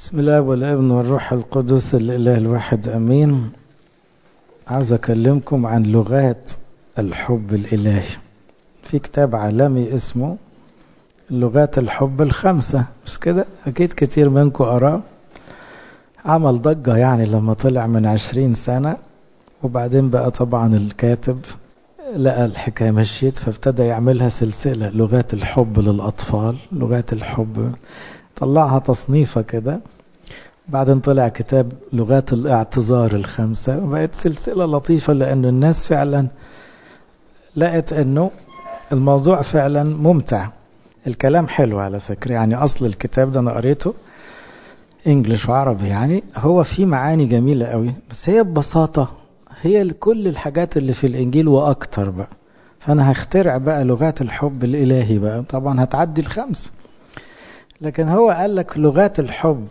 بسم الله والابن والروح القدس الإله الواحد أمين عاوز أكلمكم عن لغات الحب الإلهي في كتاب عالمي اسمه لغات الحب الخمسة مش كده أكيد كتير منكم قراه عمل ضجة يعني لما طلع من عشرين سنة وبعدين بقى طبعا الكاتب لقى الحكاية مشيت فابتدى يعملها سلسلة لغات الحب للأطفال لغات الحب طلعها تصنيفة كده بعدين طلع كتاب لغات الاعتذار الخمسة وبقت سلسلة لطيفة لأن الناس فعلا لقت أنه الموضوع فعلا ممتع الكلام حلو على فكرة يعني أصل الكتاب ده أنا قريته انجلش وعربي يعني هو فيه معاني جميلة قوي بس هي ببساطة هي كل الحاجات اللي في الإنجيل وأكتر بقى فأنا هخترع بقى لغات الحب الإلهي بقى طبعا هتعدي الخمسة لكن هو قال لك لغات الحب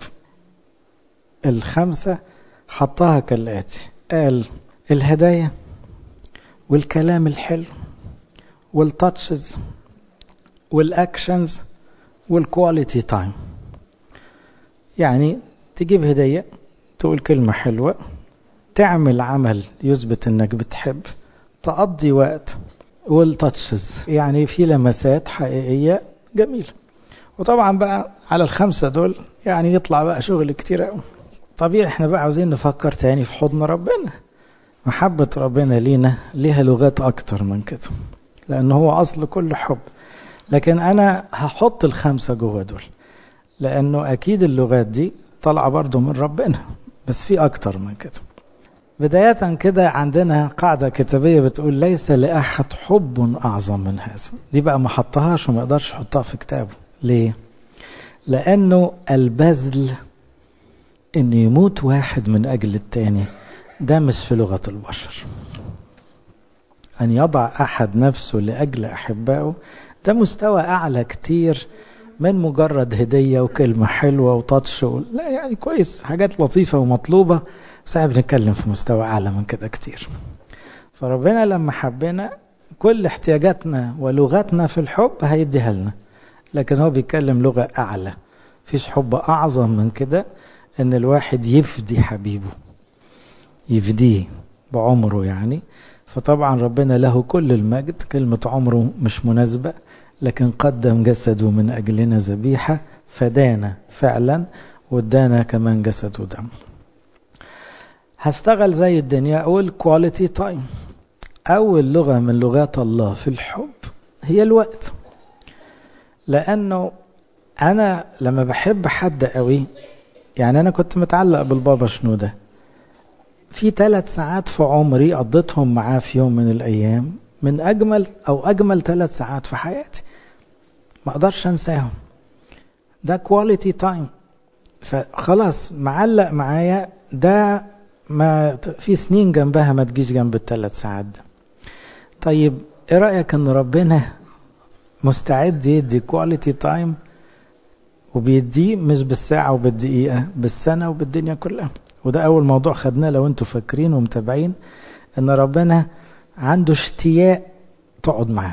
الخمسة حطها كالآتي قال الهدايا والكلام الحلو والتاتشز والاكشنز والكواليتي تايم يعني تجيب هدية تقول كلمة حلوة تعمل عمل يثبت انك بتحب تقضي وقت والتاتشز يعني في لمسات حقيقية جميلة وطبعا بقى على الخمسة دول يعني يطلع بقى شغل كتير قوي طبيعي احنا بقى عاوزين نفكر تاني في حضن ربنا محبة ربنا لينا ليها لغات اكتر من كده لان هو اصل كل حب لكن انا هحط الخمسة جوه دول لانه اكيد اللغات دي طالعة برضو من ربنا بس في اكتر من كده بداية كده عندنا قاعدة كتابية بتقول ليس لأحد حب أعظم من هذا دي بقى ما حطهاش وما يقدرش يحطها في كتابه ليه؟ لأنه البذل إن يموت واحد من أجل التاني ده مش في لغة البشر أن يضع أحد نفسه لأجل أحبائه ده مستوى أعلى كتير من مجرد هدية وكلمة حلوة وتاتش و... لا يعني كويس حاجات لطيفة ومطلوبة بس احنا بنتكلم في مستوى أعلى من كده كتير فربنا لما حبنا كل احتياجاتنا ولغتنا في الحب هيديها لنا لكن هو بيتكلم لغة أعلى فيش حب أعظم من كده إن الواحد يفدي حبيبه يفديه بعمره يعني فطبعا ربنا له كل المجد كلمة عمره مش مناسبة لكن قدم جسده من أجلنا ذبيحة فدانا فعلا وادانا كمان جسد ودم هشتغل زي الدنيا أقول كواليتي تايم أول لغة من لغات الله في الحب هي الوقت لأنه أنا لما بحب حد قوي يعني أنا كنت متعلق بالبابا شنودة في ثلاث ساعات في عمري قضيتهم معاه في يوم من الأيام من أجمل أو أجمل ثلاث ساعات في حياتي ما أقدرش أنساهم ده كواليتي تايم فخلاص معلق معايا ده ما في سنين جنبها ما تجيش جنب الثلاث ساعات ده طيب ايه رأيك ان ربنا مستعد يدي كواليتي تايم وبيديه مش بالساعة وبالدقيقة بالسنة وبالدنيا كلها وده أول موضوع خدناه لو أنتوا فاكرين ومتابعين إن ربنا عنده اشتياق تقعد معاه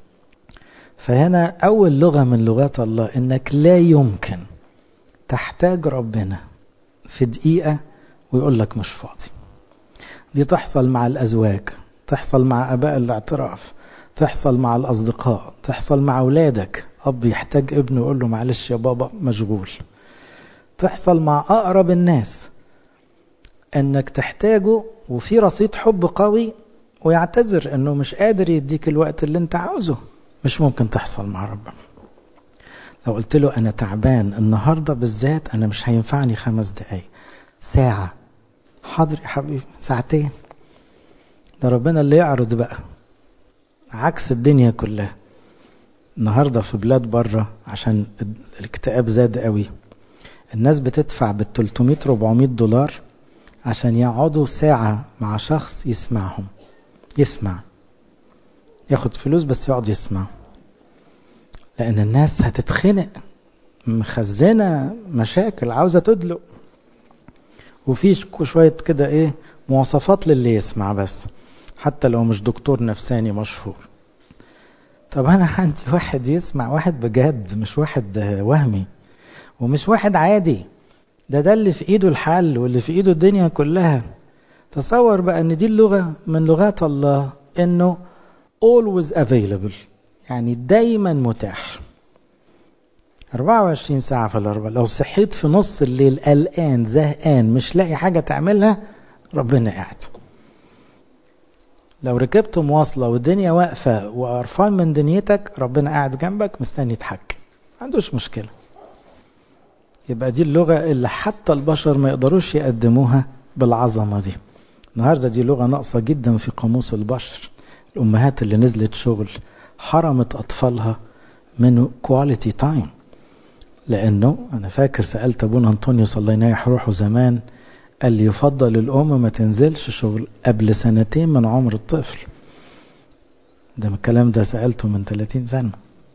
فهنا أول لغة من لغات الله إنك لا يمكن تحتاج ربنا في دقيقة ويقول لك مش فاضي دي تحصل مع الأزواج تحصل مع أباء الاعتراف تحصل مع الأصدقاء تحصل مع أولادك أب يحتاج ابنه يقول له معلش يا بابا مشغول تحصل مع أقرب الناس أنك تحتاجه وفي رصيد حب قوي ويعتذر أنه مش قادر يديك الوقت اللي أنت عاوزه مش ممكن تحصل مع ربنا لو قلت له أنا تعبان النهاردة بالذات أنا مش هينفعني خمس دقايق ساعة حاضر يا حبيبي ساعتين ده ربنا اللي يعرض بقى عكس الدنيا كلها النهاردة في بلاد بره عشان الاكتئاب زاد قوي الناس بتدفع بال 300 400 دولار عشان يقعدوا ساعة مع شخص يسمعهم يسمع ياخد فلوس بس يقعد يسمع لأن الناس هتتخنق مخزنة مشاكل عاوزة تدلق وفي شوية كده ايه مواصفات للي يسمع بس حتى لو مش دكتور نفساني مشهور طب انا عندي واحد يسمع واحد بجد مش واحد وهمي ومش واحد عادي ده ده اللي في ايده الحل واللي في ايده الدنيا كلها تصور بقى ان دي اللغة من لغات الله انه always available يعني دايما متاح 24 ساعة في الأربعة لو صحيت في نص الليل قلقان زهقان مش لاقي حاجة تعملها ربنا قاعد لو ركبت مواصلة والدنيا واقفة وقرفان من دنيتك ربنا قاعد جنبك مستني يتحكم ما عندوش مشكلة يبقى دي اللغة اللي حتى البشر ما يقدروش يقدموها بالعظمة دي النهاردة دي لغة ناقصة جدا في قاموس البشر الأمهات اللي نزلت شغل حرمت أطفالها من كواليتي تايم لأنه أنا فاكر سألت أبونا أنطونيوس الله ينيح روحه زمان قال لي يفضل الأم ما تنزلش شغل قبل سنتين من عمر الطفل ده الكلام ده سألته من 30 سنة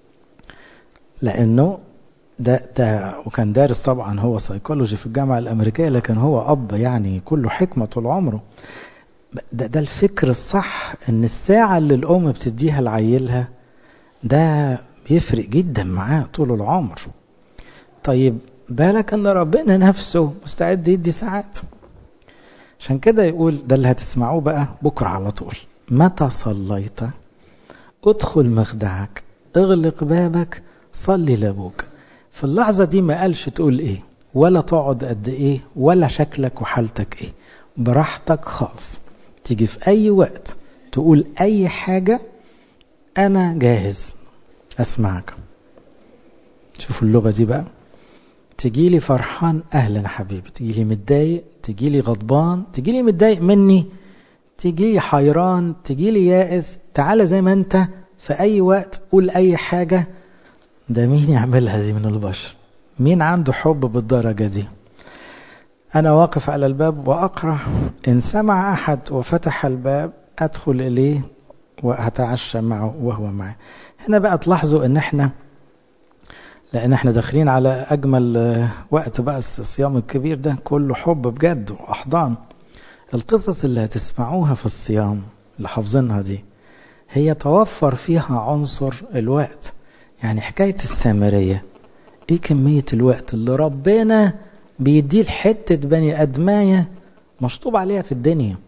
لأنه ده ده وكان دارس طبعا هو سيكولوجي في الجامعة الأمريكية لكن هو أب يعني كله حكمة طول عمره ده, ده الفكر الصح إن الساعة اللي الأم بتديها لعيلها ده بيفرق جدا معاه طول العمر طيب بالك ان ربنا نفسه مستعد يدي ساعات عشان كده يقول ده اللي هتسمعوه بقى بكرة على طول متى صليت ادخل مخدعك اغلق بابك صلي لابوك في اللحظة دي ما قالش تقول ايه ولا تقعد قد ايه ولا شكلك وحالتك ايه براحتك خالص تيجي في اي وقت تقول اي حاجة انا جاهز اسمعك شوفوا اللغة دي بقى تجي لي فرحان اهلا حبيبي تجي لي متضايق تجي لي غضبان تجي لي متضايق مني تجي لي حيران تجي لي يائس تعالى زي ما انت في اي وقت قول اي حاجة ده مين يعملها دي من البشر مين عنده حب بالدرجة دي انا واقف على الباب واقرأ ان سمع احد وفتح الباب ادخل اليه واتعشى معه وهو معي هنا بقى تلاحظوا ان احنا لان احنا داخلين على اجمل وقت بقى الصيام الكبير ده كله حب بجد واحضان القصص اللي هتسمعوها في الصيام اللي حافظينها دي هي توفر فيها عنصر الوقت يعني حكاية السامرية ايه كمية الوقت اللي ربنا بيديه لحتة بني ادماية مشطوب عليها في الدنيا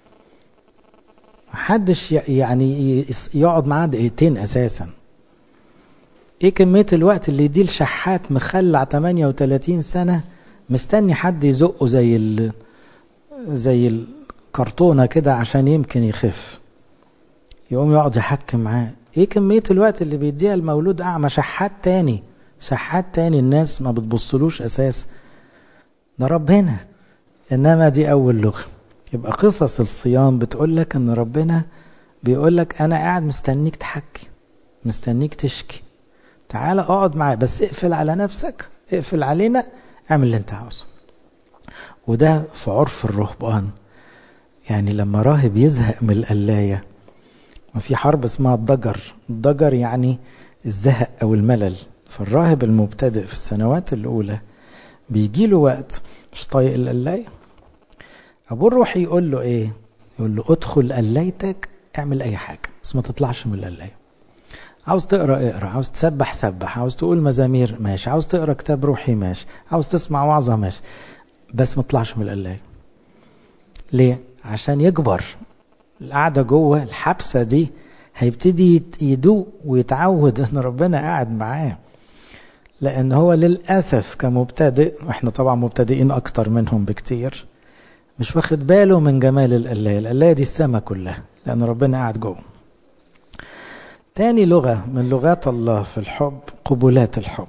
محدش يعني يقعد معاه دقيقتين اساسا ايه كمية الوقت اللي يديه الشحات مخلع 38 سنة مستني حد يزقه زي ال زي الكرتونة كده عشان يمكن يخف يقوم يقعد يحكم معاه ايه كمية الوقت اللي بيديها المولود اعمى شحات تاني شحات تاني الناس ما بتبصلوش اساس ده ربنا انما دي اول لغة يبقى قصص الصيام بتقول لك ان ربنا بيقول لك انا قاعد مستنيك تحكي مستنيك تشكي تعالى اقعد معايا بس اقفل على نفسك اقفل علينا اعمل اللي انت عاوزه وده في عرف الرهبان يعني لما راهب يزهق من القلاية وفي حرب اسمها الضجر الضجر يعني الزهق او الملل فالراهب المبتدئ في السنوات الاولى بيجي له وقت مش طايق القلاية ابو الروح يقول له ايه يقول له ادخل قلايتك اعمل اي حاجة بس ما تطلعش من القلاية عاوز تقرا اقرا عاوز تسبح سبح عاوز تقول مزامير ماشي عاوز تقرا كتاب روحي ماشي عاوز تسمع وعظه ماشي بس ما تطلعش من القلايه ليه عشان يكبر القعده جوه الحبسه دي هيبتدي يدوق ويتعود ان ربنا قاعد معاه لان هو للاسف كمبتدئ واحنا طبعا مبتدئين اكتر منهم بكتير مش واخد باله من جمال القلايه القلايه دي السما كلها لان ربنا قاعد جوه تاني لغة من لغات الله في الحب قبلات الحب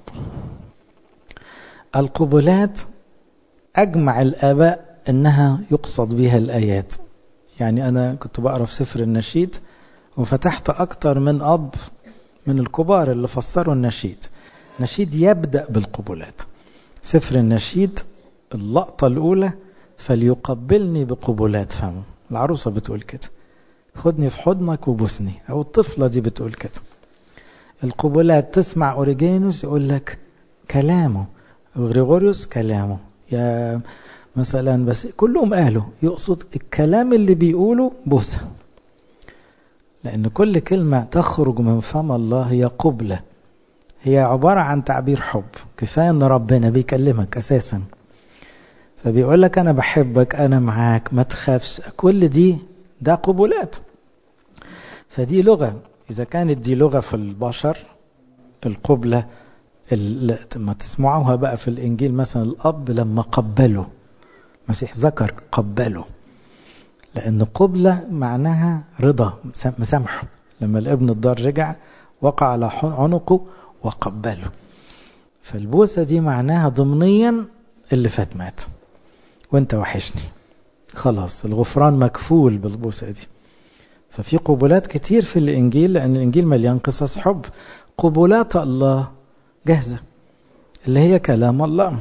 القبلات أجمع الآباء أنها يقصد بها الآيات يعني أنا كنت بقرأ في سفر النشيد وفتحت أكتر من أب من الكبار اللي فسروا النشيد نشيد يبدأ بالقبلات سفر النشيد اللقطة الأولى فليقبلني بقبلات فمه العروسة بتقول كده خدني في حضنك وبوسني او الطفلة دي بتقول كده القبلات تسمع اوريجينوس يقول لك كلامه وغريغوريوس كلامه يا مثلا بس كلهم قالوا يقصد الكلام اللي بيقوله بوسة لأن كل كلمة تخرج من فم الله هي قبلة هي عبارة عن تعبير حب كفاية أن ربنا بيكلمك أساسا فبيقول لك أنا بحبك أنا معاك ما تخافش كل دي ده قبولات فدي لغة إذا كانت دي لغة في البشر القبلة ما تسمعوها بقى في الإنجيل مثلا الأب لما قبله مسيح ذكر قبله لأن قبلة معناها رضا مسامحه لما الابن الضار رجع وقع على عنقه وقبله فالبوسة دي معناها ضمنيا اللي فات مات وانت وحشني خلاص الغفران مكفول بالبوسة دي ففي قبولات كتير في الإنجيل لأن الإنجيل مليان قصص حب قبولات الله جاهزة اللي هي كلام الله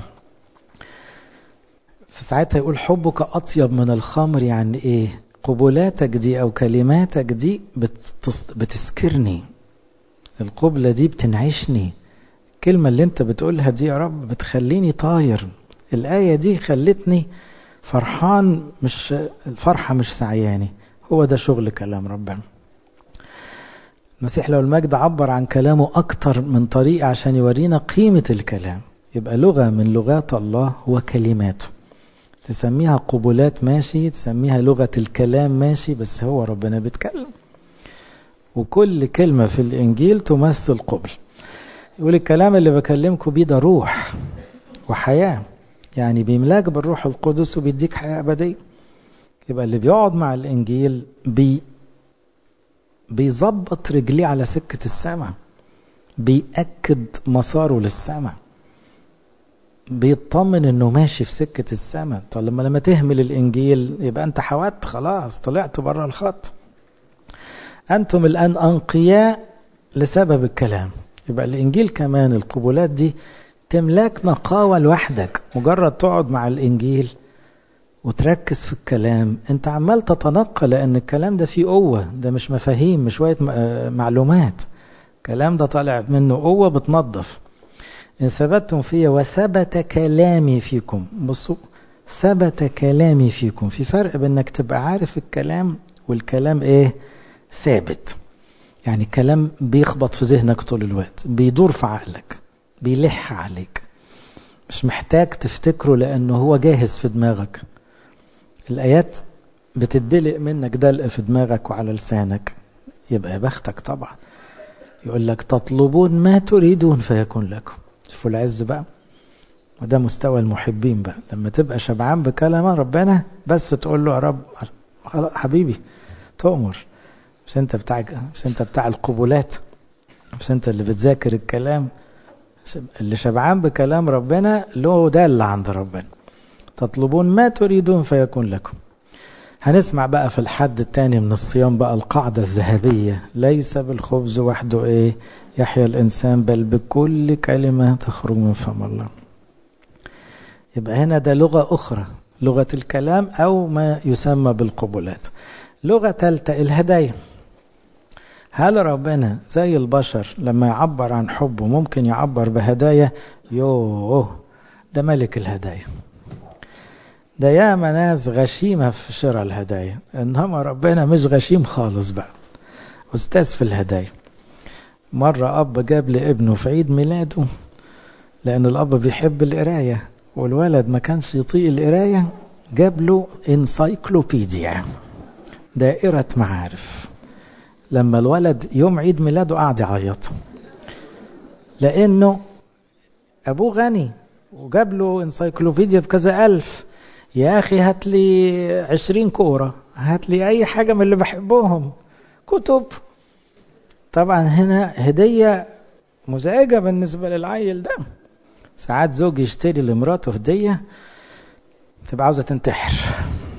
فساعتها يقول حبك أطيب من الخمر يعني إيه قبولاتك دي أو كلماتك دي بتسكرني القبلة دي بتنعشني الكلمة اللي انت بتقولها دي يا رب بتخليني طاير الآية دي خلتني فرحان مش الفرحة مش سعياني هو ده شغل كلام ربنا المسيح لو المجد عبر عن كلامه أكتر من طريقة عشان يورينا قيمة الكلام يبقى لغة من لغات الله هو كلماته تسميها قبولات ماشي تسميها لغة الكلام ماشي بس هو ربنا بيتكلم وكل كلمة في الإنجيل تمثل قبل يقول الكلام اللي بكلمكم بيه ده روح وحياة يعني بيملاك بالروح القدس وبيديك حياة أبدية يبقى اللي بيقعد مع الإنجيل بي بيظبط رجليه على سكة السماء بيأكد مساره للسماء بيطمن انه ماشي في سكة السماء طب لما لما تهمل الانجيل يبقى انت حودت خلاص طلعت بره الخط انتم الان انقياء لسبب الكلام يبقى الانجيل كمان القبولات دي تملاك نقاوة لوحدك مجرد تقعد مع الانجيل وتركز في الكلام انت عمال تتنقى لان الكلام ده فيه قوة ده مش مفاهيم مش شوية معلومات الكلام ده طالع منه قوة بتنظف إن ثبتتم فيا وثبت كلامي فيكم بصوا ثبت كلامي فيكم في فرق بينك تبقى عارف الكلام والكلام ايه ثابت يعني كلام بيخبط في ذهنك طول الوقت بيدور في عقلك بيلح عليك مش محتاج تفتكره لأنه هو جاهز في دماغك الآيات بتدلق منك دلق في دماغك وعلى لسانك يبقى يا بختك طبعا يقول لك تطلبون ما تريدون فيكون لكم شوفوا العز بقى وده مستوى المحبين بقى لما تبقى شبعان بكلام ربنا بس تقول له يا رب حبيبي تؤمر مش انت بتاع مش انت بتاع القبولات مش انت اللي بتذاكر الكلام اللي شبعان بكلام ربنا له ده اللي عند ربنا تطلبون ما تريدون فيكون لكم هنسمع بقى في الحد الثاني من الصيام بقى القاعدة الذهبية ليس بالخبز وحده ايه يحيا الإنسان بل بكل كلمة تخرج من فم الله يبقى هنا ده لغة أخرى لغة الكلام أو ما يسمى بالقبولات لغة ثالثة الهدايا هل ربنا زي البشر لما يعبر عن حبه ممكن يعبر بهدايا يوه ده ملك الهدايا ده ياما ناس غشيمة في شراء الهدايا إنما ربنا مش غشيم خالص بقى أستاذ في الهدايا مرة أب جاب لابنه في عيد ميلاده لأن الأب بيحب القراية والولد ما كانش يطيق القراية جاب له انسايكلوبيديا دائرة معارف لما الولد يوم عيد ميلاده قعد يعيط لأنه أبوه غني وجاب له انسايكلوبيديا بكذا ألف يا أخي هات لي عشرين كورة هات لي أي حاجة من اللي بحبهم كتب طبعا هنا هدية مزعجة بالنسبة للعيل ده ساعات زوج يشتري لمراته هدية تبقى عاوزة تنتحر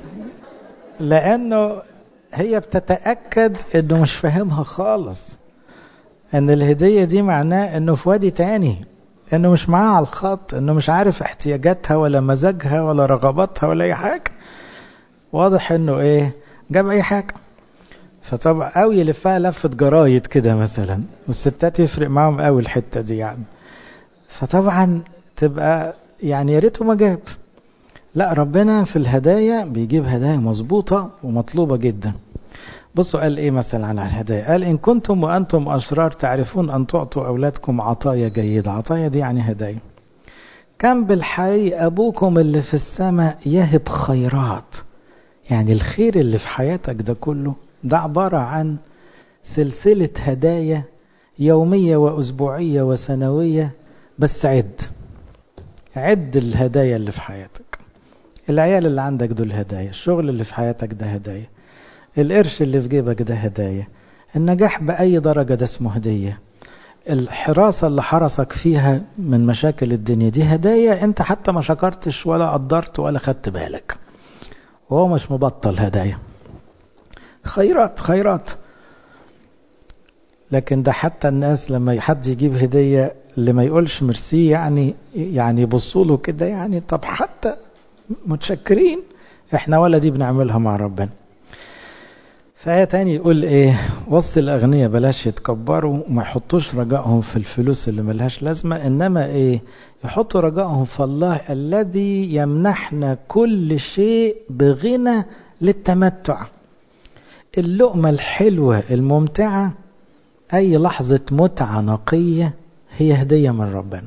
لأنه هي بتتأكد إنه مش فاهمها خالص إن الهدية دي معناه إنه في وادي تاني إنه مش معاها على الخط إنه مش عارف احتياجاتها ولا مزاجها ولا رغباتها ولا أي حاجة واضح إنه إيه جاب أي حاجة فطبعا أو يلفها لفة جرايد كده مثلا والستات يفرق معاهم قوي الحتة دي يعني فطبعا تبقى يعني يا ريته ما جاب لا ربنا في الهدايا بيجيب هدايا مظبوطة ومطلوبة جدا بصوا قال ايه مثلا عن الهدايا قال ان كنتم وانتم اشرار تعرفون ان تعطوا اولادكم عطايا جيدة عطايا دي يعني هدايا كان بالحقيقة أبوكم اللي في السماء يهب خيرات يعني الخير اللي في حياتك ده كله ده عبارة عن سلسلة هدايا يومية وأسبوعية وسنوية بس عد عد الهدايا اللي في حياتك العيال اللي عندك دول هدايا الشغل اللي في حياتك ده هدايا القرش اللي في جيبك ده هدايا النجاح بأي درجة ده اسمه هدية الحراسة اللي حرسك فيها من مشاكل الدنيا دي هدايا انت حتى ما شكرتش ولا قدرت ولا خدت بالك وهو مش مبطل هدايا خيرات خيرات لكن ده حتى الناس لما حد يجيب هدية اللي ما يقولش ميرسي يعني يعني يبصوا له كده يعني طب حتى متشكرين احنا ولا دي بنعملها مع ربنا فآية تاني يقول ايه وصي الأغنياء بلاش يتكبروا وما يحطوش رجائهم في الفلوس اللي ملهاش لازمة إنما ايه يحطوا رجائهم في الله الذي يمنحنا كل شيء بغنى للتمتع اللقمة الحلوة الممتعة أي لحظة متعة نقية هي هدية من ربنا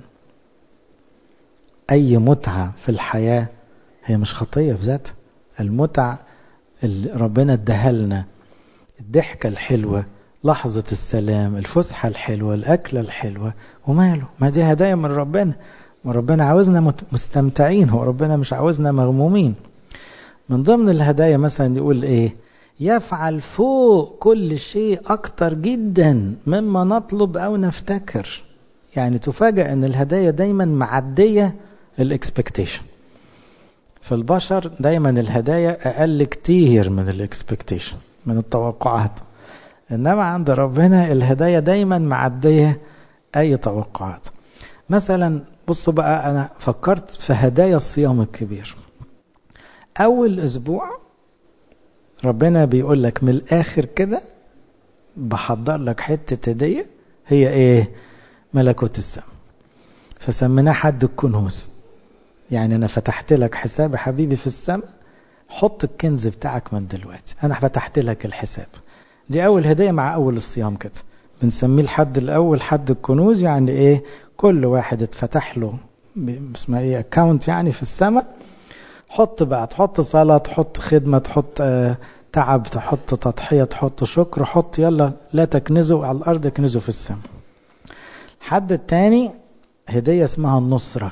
أي متعة في الحياة هي مش خطية في ذاتها المتعة اللي ربنا اداها لنا الضحكة الحلوة لحظة السلام الفسحة الحلوة الأكلة الحلوة وماله ما دي هدايا من ربنا وربنا عاوزنا مستمتعين هو ربنا مش عاوزنا مغمومين من ضمن الهدايا مثلا يقول ايه يفعل فوق كل شيء أكتر جدا مما نطلب أو نفتكر يعني تفاجأ أن الهدايا دايما معدية الاكسبكتيشن فالبشر دايما الهدايا أقل كتير من الاكسبكتيشن من التوقعات إنما عند ربنا الهدايا دايما معدية أي توقعات مثلا بصوا بقى أنا فكرت في هدايا الصيام الكبير أول أسبوع ربنا بيقول لك من الآخر كده بحضر لك حتة هدية هي إيه ملكوت السماء فسميناه حد الكنوز يعني أنا فتحت لك حساب حبيبي في السماء حط الكنز بتاعك من دلوقتي أنا فتحت لك الحساب دي أول هدية مع أول الصيام كده بنسميه الحد الأول حد الكنوز يعني إيه كل واحد اتفتح له اسمها إيه أكاونت يعني في السماء حط بقى تحط صلاة تحط خدمة تحط آه تعب تحط تضحية تحط شكر حط يلا لا تكنزوا على الأرض اكنزوا في السماء الحد التاني هدية اسمها النصرة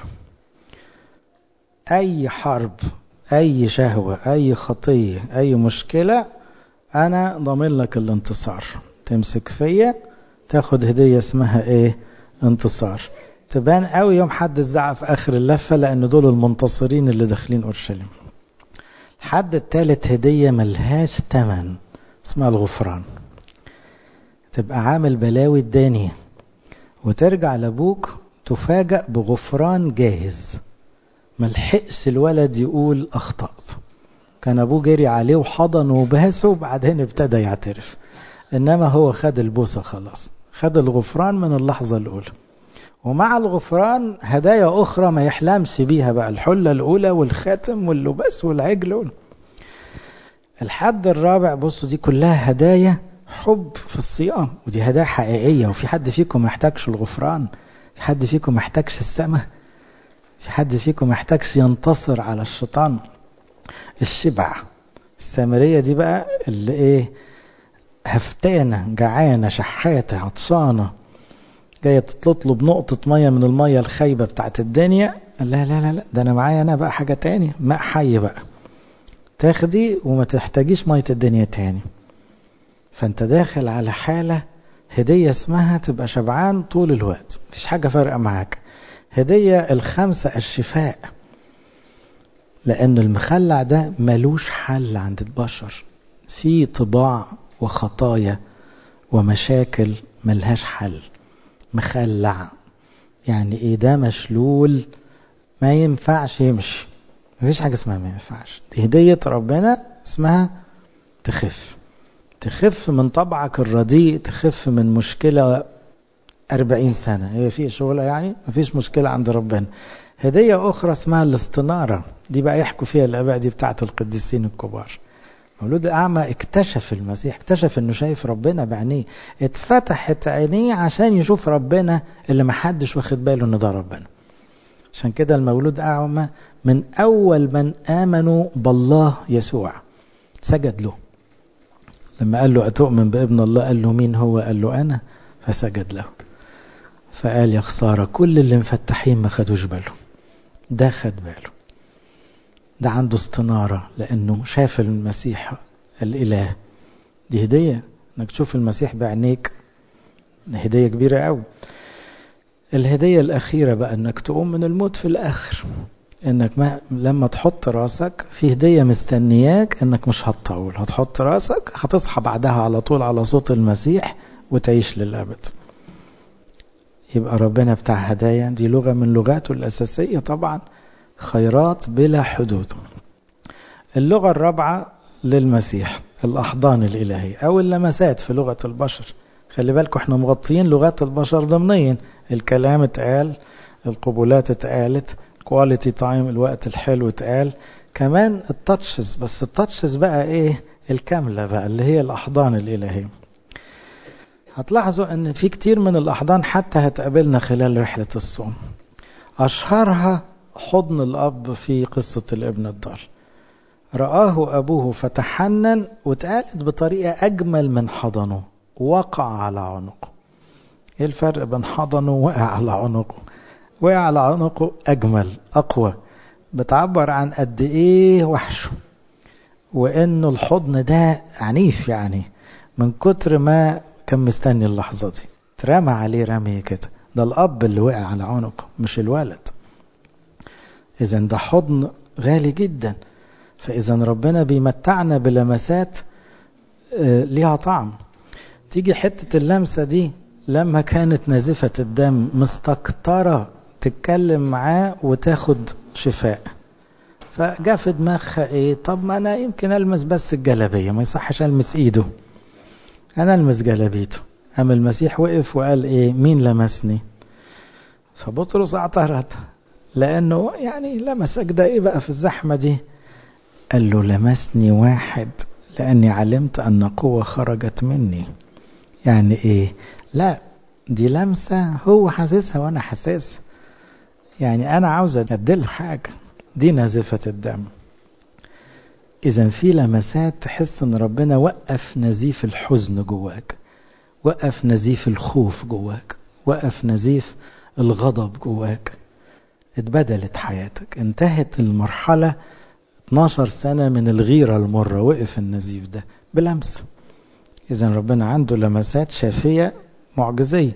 أي حرب أي شهوة أي خطية أي مشكلة أنا ضامن لك الانتصار تمسك فيا تاخد هدية اسمها إيه انتصار تبان قوي يوم حد الزعق في آخر اللفة لأن دول المنتصرين اللي داخلين أورشليم الحد التالت هدية ملهاش تمن اسمها الغفران تبقى عامل بلاوي الدانية وترجع لأبوك تفاجأ بغفران جاهز ملحقش الولد يقول أخطأت كان أبوه جري عليه وحضنه وباسه وبعدين ابتدى يعترف إنما هو خد البوسة خلاص خد الغفران من اللحظة الأولى ومع الغفران هدايا أخرى ما يحلمش بيها بقى الحلة الأولى والخاتم واللباس والعجل الحد الرابع بصوا دي كلها هدايا حب في الصيام ودي هدايا حقيقية وفي حد فيكم محتاجش الغفران في حد فيكم محتاجش السماء في حد فيكم محتاجش ينتصر على الشيطان الشبع السامرية دي بقى اللي ايه هفتانة جعانة شحاتة عطشانة جاية تطلب نقطة مية من المية الخايبة بتاعت الدنيا لا لا لا لا ده أنا معايا أنا بقى حاجة تاني ماء حي بقى تاخدي وما تحتاجيش مية الدنيا تاني فأنت داخل على حالة هدية اسمها تبقى شبعان طول الوقت مفيش حاجة فارقة معاك هدية الخمسة الشفاء لأن المخلع ده ملوش حل عند البشر في طباع وخطايا ومشاكل ملهاش حل مخلع يعني ايه ده مشلول ما ينفعش يمشي مفيش حاجة اسمها ما ينفعش دي هدية ربنا اسمها تخف تخف من طبعك الرديء تخف من مشكلة أربعين سنة هي في شغلة يعني مفيش مشكلة عند ربنا هدية أخرى اسمها الاستنارة دي بقى يحكوا فيها الآباء دي بتاعت القديسين الكبار مولود أعمى اكتشف المسيح اكتشف انه شايف ربنا بعينيه اتفتحت عينيه عشان يشوف ربنا اللي محدش واخد باله ان ده ربنا عشان كده المولود أعمى من أول من آمنوا بالله يسوع سجد له لما قال له أتؤمن بابن الله قال له مين هو قال له أنا فسجد له فقال يا خسارة كل اللي مفتحين ما خدوش باله ده خد باله ده عنده استنارة لأنه شاف المسيح الإله دي هدية انك تشوف المسيح بعينيك دي هدية كبيرة قوي الهدية الأخيرة بقى انك تقوم من الموت في الآخر انك ما لما تحط راسك في هدية مستنياك انك مش هتطول هتحط راسك هتصحى بعدها على طول على صوت المسيح وتعيش للأبد يبقى ربنا بتاع هدايا دي لغة من لغاته الأساسية طبعا خيرات بلا حدود اللغة الرابعة للمسيح الأحضان الإلهية أو اللمسات في لغة البشر خلي بالكم احنا مغطيين لغات البشر ضمنيا الكلام اتقال القبولات اتقالت كواليتي تايم الوقت الحلو اتقال كمان التاتشز بس التاتشز بقى ايه الكاملة بقى اللي هي الأحضان الإلهية هتلاحظوا ان في كتير من الأحضان حتى هتقابلنا خلال رحلة الصوم أشهرها حضن الأب في قصة الابن الضال رآه أبوه فتحنن واتقالت بطريقة أجمل من حضنه وقع على عنقه ايه الفرق بين حضنه وقع على عنقه وقع على عنقه أجمل أقوى بتعبر عن قد إيه وحشه وإنه الحضن ده عنيف يعني من كتر ما كان مستني اللحظة دي اترمى عليه رمي كده ده الأب اللي وقع على عنقه مش الولد إذا ده حضن غالي جدا فإذا ربنا بيمتعنا بلمسات ليها طعم تيجي حتة اللمسة دي لما كانت نازفة الدم مستكترة تتكلم معاه وتاخد شفاء فجاء في دماغها ايه طب ما انا يمكن المس بس الجلبية ما يصحش المس ايده انا المس جلبيته اما المسيح وقف وقال ايه مين لمسني فبطرس اعترض لانه يعني لمسك ده ايه بقى في الزحمة دي قال له لمسني واحد لاني علمت ان قوة خرجت مني يعني ايه لا دي لمسة هو حاسسها وانا حاسسها يعني انا عاوز اديله حاجة دي نازفة الدم اذا في لمسات تحس ان ربنا وقف نزيف الحزن جواك وقف نزيف الخوف جواك وقف نزيف الغضب جواك اتبدلت حياتك انتهت المرحلة 12 سنة من الغيرة المرة وقف النزيف ده بلمسه إذا ربنا عنده لمسات شافية معجزية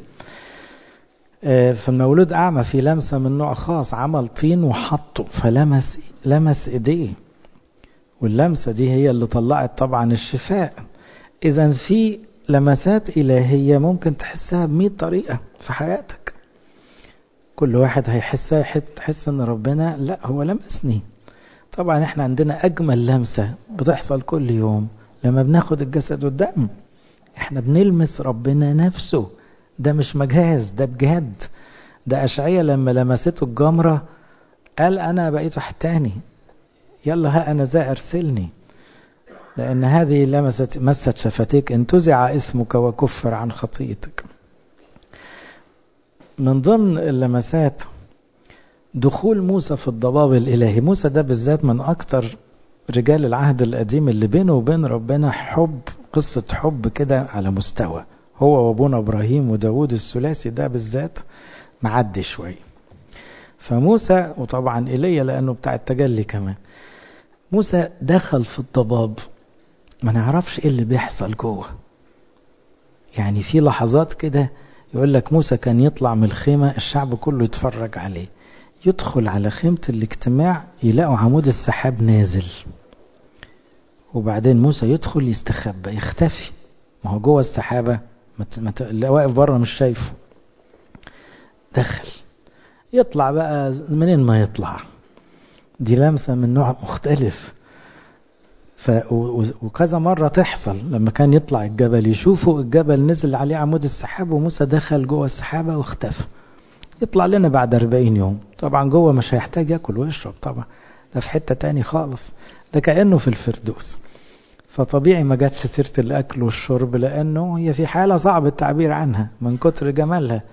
فالمولود أعمى في لمسة من نوع خاص عمل طين وحطه فلمس لمس إيديه واللمسة دي هي اللي طلعت طبعا الشفاء إذا في لمسات إلهية ممكن تحسها بمئة طريقة في حياتك كل واحد هيحسها تحس ان ربنا لا هو لمسني طبعا احنا عندنا اجمل لمسة بتحصل كل يوم لما بناخد الجسد والدم احنا بنلمس ربنا نفسه ده مش مجاز ده بجد ده أشعية لما لمسته الجمرة قال أنا بقيت واحد تاني يلا ها أنا ذا أرسلني لأن هذه لمست مست شفتيك انتزع اسمك وكفر عن خطيتك من ضمن اللمسات دخول موسى في الضباب الإلهي موسى ده بالذات من أكتر رجال العهد القديم اللي بينه وبين ربنا حب قصة حب كده على مستوى هو وابونا ابراهيم وداود الثلاثي ده بالذات معدي شوية فموسى وطبعا ايليا لانه بتاع التجلي كمان موسى دخل في الضباب ما نعرفش ايه اللي بيحصل جوه يعني في لحظات كده يقول لك موسى كان يطلع من الخيمة الشعب كله يتفرج عليه يدخل على خيمة الاجتماع يلاقوا عمود السحاب نازل وبعدين موسى يدخل يستخبى يختفي ما هو جوه السحابة مت... اللي واقف بره مش شايفه دخل يطلع بقى منين ما يطلع دي لمسة من نوع مختلف ف... وكذا مرة تحصل لما كان يطلع الجبل يشوفوا الجبل نزل عليه عمود السحاب وموسى دخل جوه السحابة واختفى يطلع لنا بعد 40 يوم طبعا جوه مش هيحتاج ياكل ويشرب طبعا ده في حتة تاني خالص ده كأنه في الفردوس فطبيعي ما جاتش سيرة الأكل والشرب لأنه هي في حالة صعب التعبير عنها من كتر جمالها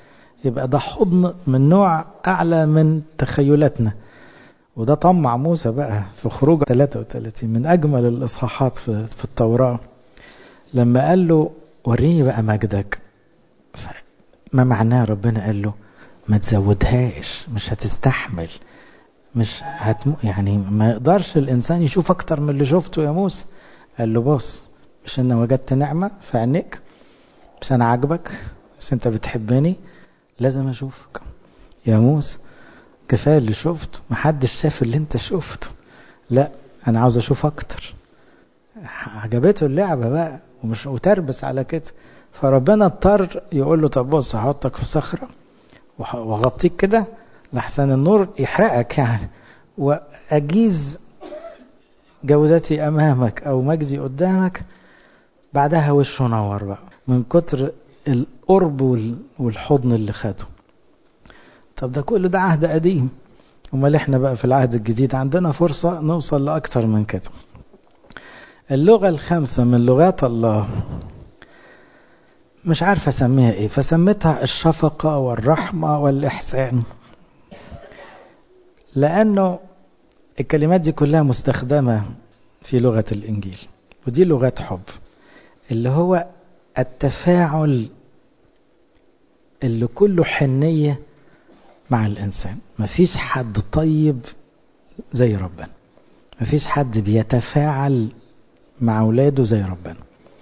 يبقى ده حضن من نوع أعلى من تخيلاتنا وده طمع موسى بقى في خروج 33 من أجمل الإصحاحات في, في التوراة لما قال له وريني بقى مجدك ما معناه ربنا قال له ما تزودهاش مش هتستحمل مش هتم يعني ما يقدرش الإنسان يشوف أكتر من اللي شفته يا موسى قال له بص مش أنا وجدت نعمة في عينيك مش أنا عاجبك مش أنت بتحبني لازم أشوفك يا موسى كفاية اللي شفته محدش شاف اللي أنت شفته لا أنا عاوز أشوف أكتر عجبته اللعبة بقى ومش وتربس على كده فربنا اضطر يقول له طب بص هحطك في صخرة واغطيك كده لحسن النور يحرقك يعني وأجيز جودتي أمامك أو مجزي قدامك بعدها وشه نور بقى من كتر القرب والحضن اللي خده طب ده كل ده عهد قديم امال احنا بقى في العهد الجديد عندنا فرصة نوصل لأكتر من كده اللغة الخامسة من لغات الله مش عارف اسميها ايه فسميتها الشفقة والرحمة والإحسان لأنه الكلمات دي كلها مستخدمة في لغة الإنجيل ودي لغات حب اللي هو التفاعل اللي كله حنية مع الإنسان مفيش حد طيب زي ربنا مفيش حد بيتفاعل مع أولاده زي ربنا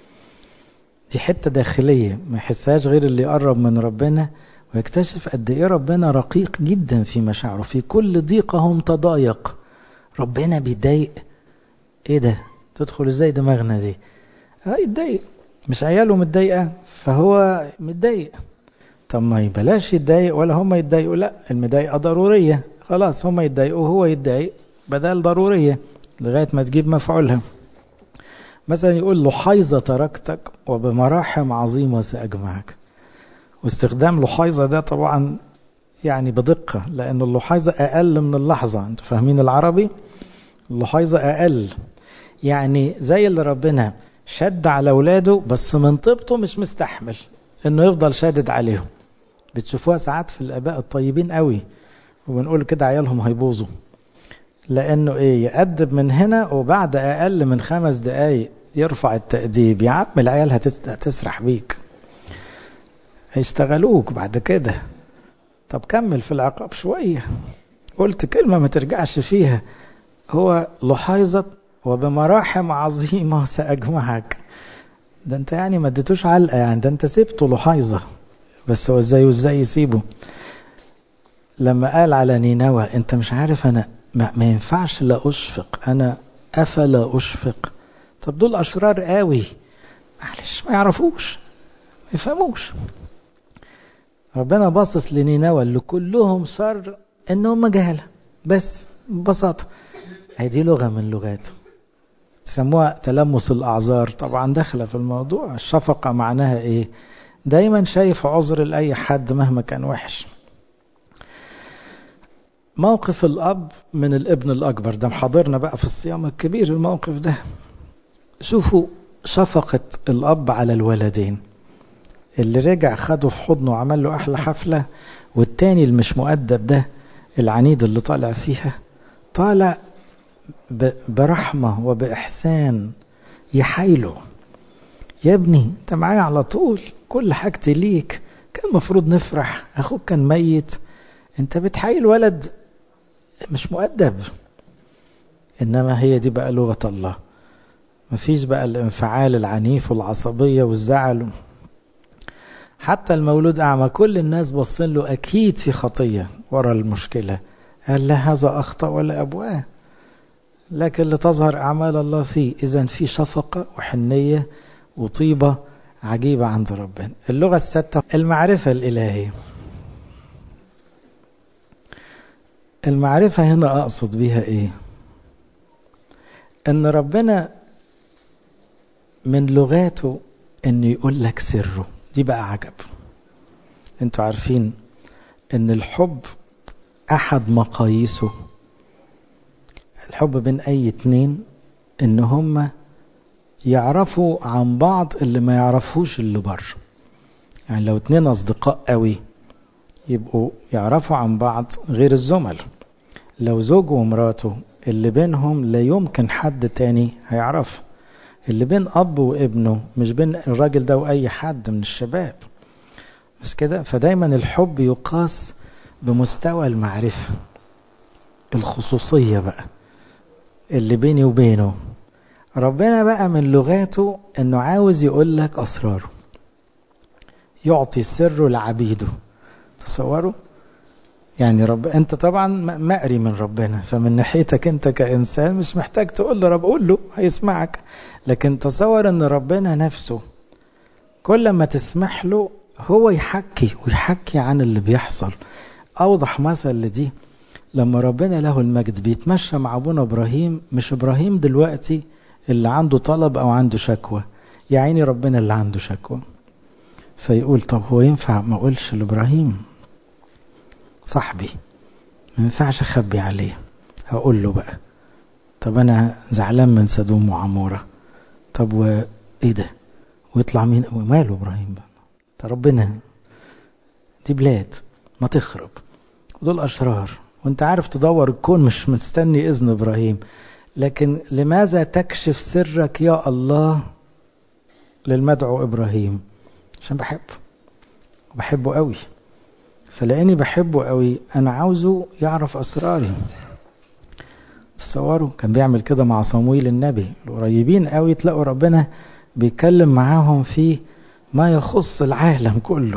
دي حتة داخلية ما يحسهاش غير اللي يقرب من ربنا ويكتشف قد ايه ربنا رقيق جدا في مشاعره في كل ضيقهم تضايق ربنا بيضايق ايه ده تدخل ازاي دماغنا دي اه يتضايق مش عياله متضايقه فهو متضايق طب ما يبلاش يتضايق ولا هم يتضايقوا لا المضايقه ضروريه خلاص هم يتضايقوا هو يتضايق بدل ضروريه لغايه ما تجيب مفعولها مثلا يقول له حيظة تركتك وبمراحم عظيمة سأجمعك واستخدام لحيظة ده طبعا يعني بدقة لأن اللحيظة أقل من اللحظة أنتوا فاهمين العربي اللحيظة أقل يعني زي اللي ربنا شد على أولاده بس من طيبته مش مستحمل إنه يفضل شادد عليهم بتشوفوها ساعات في الآباء الطيبين قوي وبنقول كده عيالهم هيبوظوا لأنه إيه يأدب من هنا وبعد أقل من خمس دقايق يرفع التأديب يا عم العيال هتسرح بيك هيشتغلوك بعد كده طب كمل في العقاب شوية قلت كلمة ما ترجعش فيها هو لحيظة وبمراحم عظيمة سأجمعك ده انت يعني ما اديتوش علقة يعني ده انت سبته لحيظة بس هو ازاي وازاي يسيبه لما قال على نينوى انت مش عارف انا ما, ما ينفعش لا اشفق انا افلا اشفق طب دول اشرار قوي معلش ما يعرفوش ما يفهموش ربنا باصص لنينوى اللي كلهم شر ان هم جهله بس ببساطه هي دي لغه من لغاته سموها تلمس الاعذار طبعا داخله في الموضوع الشفقه معناها ايه دايما شايف عذر لاي حد مهما كان وحش موقف الاب من الابن الاكبر ده محاضرنا بقى في الصيام الكبير الموقف ده شوفوا شفقه الاب على الولدين اللي رجع خده في حضنه وعمل له احلى حفله والتاني اللي مش مؤدب ده العنيد اللي طالع فيها طالع برحمه وباحسان يحايله يا ابني انت معايا على طول كل حاجتي ليك كان المفروض نفرح اخوك كان ميت انت بتحايل ولد مش مؤدب انما هي دي بقى لغه الله مفيش بقى الانفعال العنيف والعصبيه والزعل حتى المولود أعمى كل الناس بصين له أكيد في خطية ورا المشكلة قال لا هذا أخطأ ولا أبواه لكن لتظهر أعمال الله فيه إذا في شفقة وحنية وطيبة عجيبة عند ربنا اللغة الستة المعرفة الإلهية المعرفة هنا أقصد بها إيه إن ربنا من لغاته إنه يقول لك سره دي بقى عجب انتوا عارفين ان الحب احد مقاييسه الحب بين اي اتنين ان هما يعرفوا عن بعض اللي ما يعرفوش اللي بره يعني لو اتنين اصدقاء قوي يبقوا يعرفوا عن بعض غير الزمل لو زوج ومراته اللي بينهم لا يمكن حد تاني هيعرف اللي بين أب وابنه مش بين الراجل ده وأي حد من الشباب مش كده فدايما الحب يقاس بمستوى المعرفة الخصوصية بقى اللي بيني وبينه ربنا بقى من لغاته انه عاوز يقول لك اسراره يعطي سره لعبيده تصوروا يعني رب انت طبعا مقري من ربنا فمن ناحيتك انت كانسان مش محتاج تقول له رب قول له هيسمعك لكن تصور ان ربنا نفسه كل ما تسمح له هو يحكي ويحكي عن اللي بيحصل اوضح مثل لدي لما ربنا له المجد بيتمشى مع ابونا ابراهيم مش ابراهيم دلوقتي اللي عنده طلب او عنده شكوى يا عيني ربنا اللي عنده شكوى فيقول طب هو ينفع ما اقولش لابراهيم صاحبي ما ينفعش اخبي عليه هقول له بقى طب انا زعلان من سدوم وعموره طب وايه ده ويطلع مين وماله ابراهيم بقى ده ربنا دي بلاد ما تخرب ودول اشرار وانت عارف تدور الكون مش مستني اذن ابراهيم لكن لماذا تكشف سرك يا الله للمدعو ابراهيم عشان بحبه وبحبه قوي فلاني بحبه قوي انا عاوزه يعرف اسراري تصوروا كان بيعمل كده مع صمويل النبي القريبين قوي تلاقوا ربنا بيتكلم معاهم في ما يخص العالم كله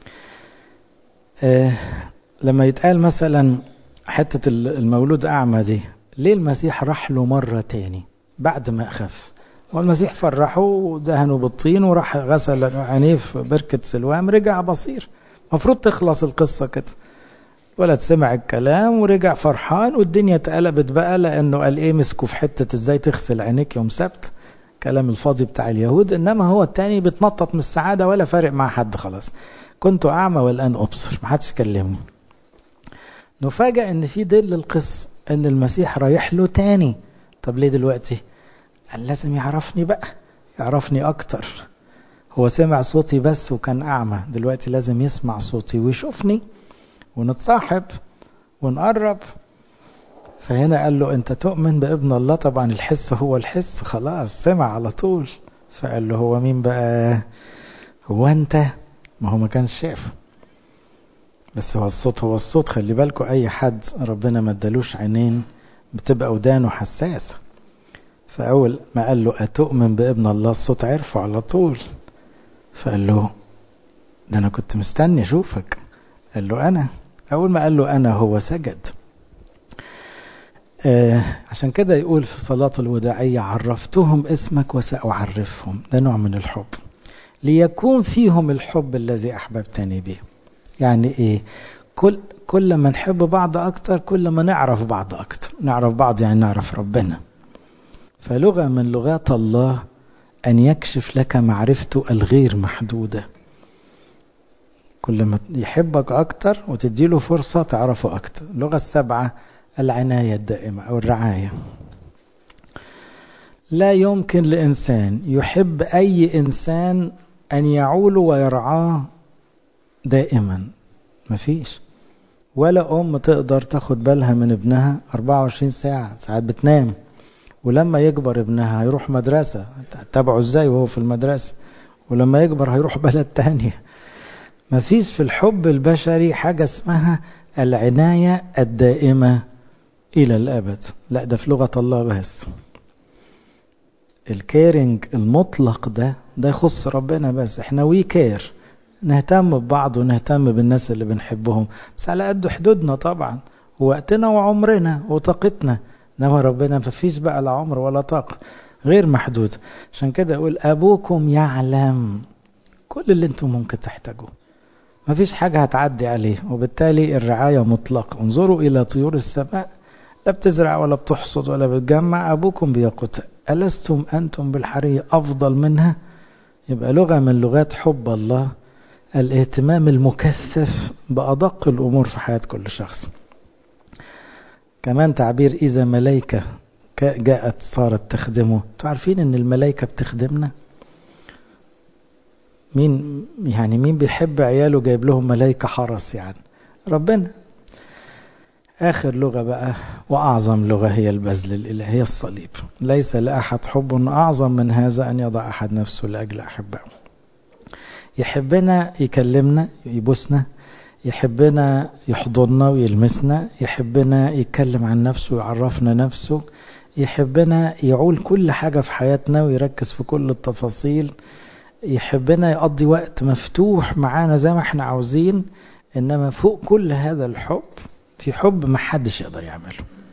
آه لما يتقال مثلا حتة المولود أعمى دي ليه المسيح راح له مرة تاني بعد ما أخف والمسيح فرحه ودهنه بالطين وراح غسل عينيه في بركة سلوام رجع بصير مفروض تخلص القصة كده ولد سمع الكلام ورجع فرحان والدنيا اتقلبت بقى لأنه قال إيه مسكوا في حتة إزاي تغسل عينيك يوم سبت كلام الفاضي بتاع اليهود إنما هو التاني بتنطط من السعادة ولا فارق مع حد خلاص كنت أعمى والآن أبصر محدش كلمني نفاجأ ان في دل القصة ان المسيح رايح له تاني طب ليه دلوقتي قال لازم يعرفني بقى يعرفني اكتر هو سمع صوتي بس وكان اعمى دلوقتي لازم يسمع صوتي ويشوفني ونتصاحب ونقرب فهنا قال له انت تؤمن بابن الله طبعا الحس هو الحس خلاص سمع على طول فقال له هو مين بقى هو انت ما هو ما كانش شاف بس هو الصوت هو الصوت خلي بالكم اي حد ربنا ما ادالوش عينين بتبقى ودانه حساسه فاول ما قال له اتؤمن بابن الله الصوت عرفه على طول فقال له ده انا كنت مستني اشوفك قال له انا اول ما قال له انا هو سجد آه عشان كده يقول في صلاة الوداعية عرفتهم اسمك وسأعرفهم ده نوع من الحب ليكون فيهم الحب الذي أحببتني به يعني ايه كل كل ما نحب بعض اكتر كل ما نعرف بعض اكتر نعرف بعض يعني نعرف ربنا فلغه من لغات الله ان يكشف لك معرفته الغير محدوده كل ما يحبك اكتر وتديله فرصه تعرفه اكتر اللغه السبعه العنايه الدائمه او الرعايه لا يمكن لانسان يحب اي انسان ان يعول ويرعاه دائما مفيش ولا أم تقدر تاخد بالها من ابنها 24 ساعة ساعات بتنام ولما يكبر ابنها هيروح مدرسة تتابعه ازاي وهو في المدرسة ولما يكبر هيروح بلد تانية مفيش في الحب البشري حاجة اسمها العناية الدائمة إلى الأبد لا ده في لغة الله بس الكيرنج المطلق ده ده يخص ربنا بس احنا وي كير نهتم ببعض ونهتم بالناس اللي بنحبهم بس على قد حدودنا طبعا وقتنا وعمرنا وطاقتنا انما ربنا مفيش بقى لا عمر ولا طاقه غير محدود عشان كده اقول ابوكم يعلم كل اللي انتم ممكن تحتاجوه مفيش حاجة هتعدي عليه وبالتالي الرعاية مطلقة انظروا إلى طيور السماء لا بتزرع ولا بتحصد ولا بتجمع أبوكم بيقوت ألستم أنتم بالحرية أفضل منها يبقى لغة من لغات حب الله الاهتمام المكثف بأدق الأمور في حياة كل شخص كمان تعبير إذا ملائكة جاءت صارت تخدمه تعرفين أن الملائكة بتخدمنا مين يعني مين بيحب عياله جايب لهم ملائكة حرس يعني ربنا آخر لغة بقى وأعظم لغة هي البذل الإلهي هي الصليب ليس لأحد حب أعظم من هذا أن يضع أحد نفسه لأجل أحبائه يحبنا يكلمنا يبوسنا يحبنا يحضننا ويلمسنا يحبنا يتكلم عن نفسه ويعرفنا نفسه يحبنا يعول كل حاجة في حياتنا ويركز في كل التفاصيل يحبنا يقضي وقت مفتوح معانا زي ما احنا عاوزين انما فوق كل هذا الحب في حب ما حدش يقدر يعمله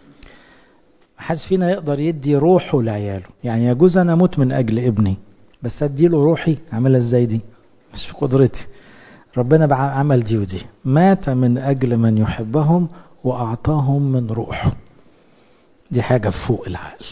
ما حدش فينا يقدر يدي روحه لعياله يعني يجوز انا اموت من اجل ابني بس اديله روحي اعملها ازاي دي مش في قدرتي ربنا بقى عمل دي ودي مات من اجل من يحبهم واعطاهم من روحه دي حاجه فوق العقل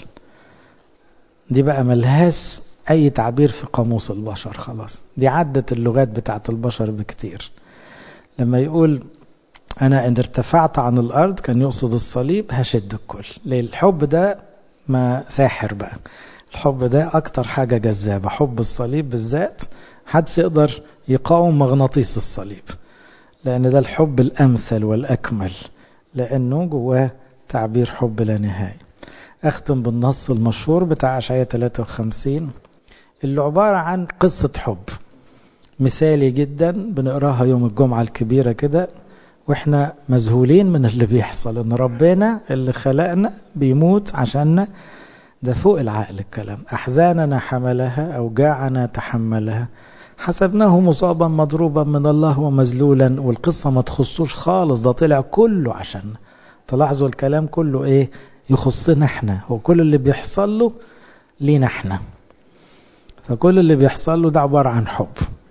دي بقى ملهاش اي تعبير في قاموس البشر خلاص دي عدت اللغات بتاعت البشر بكتير لما يقول انا ان ارتفعت عن الارض كان يقصد الصليب هشد الكل ليه الحب ده ما ساحر بقى الحب ده اكتر حاجة جذابة حب الصليب بالذات محدش يقدر يقاوم مغناطيس الصليب لان ده الحب الامثل والاكمل لانه جواه تعبير حب لا نهاية اختم بالنص المشهور بتاع اشعياء 53 اللي عبارة عن قصة حب مثالي جدا بنقراها يوم الجمعة الكبيرة كده واحنا مذهولين من اللي بيحصل ان ربنا اللي خلقنا بيموت عشاننا ده فوق العقل الكلام احزاننا حملها اوجاعنا تحملها حسبناه مصابا مضروبا من الله ومذلولا والقصة ما تخصوش خالص ده طلع كله عشان تلاحظوا الكلام كله ايه يخصنا احنا هو كل اللي بيحصل له لينا احنا فكل اللي بيحصل له ده عبارة عن حب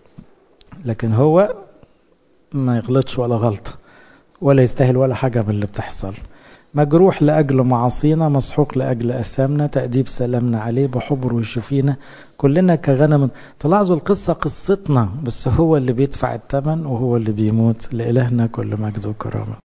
لكن هو ما يغلطش ولا غلطة ولا يستاهل ولا حاجة من اللي بتحصل مجروح لأجل معاصينا مسحوق لأجل أسامنا تأديب سلامنا عليه بحبره يشفينا كلنا كغنم تلاحظوا القصة قصتنا بس هو اللي بيدفع الثمن وهو اللي بيموت لإلهنا كل مجد وكرامة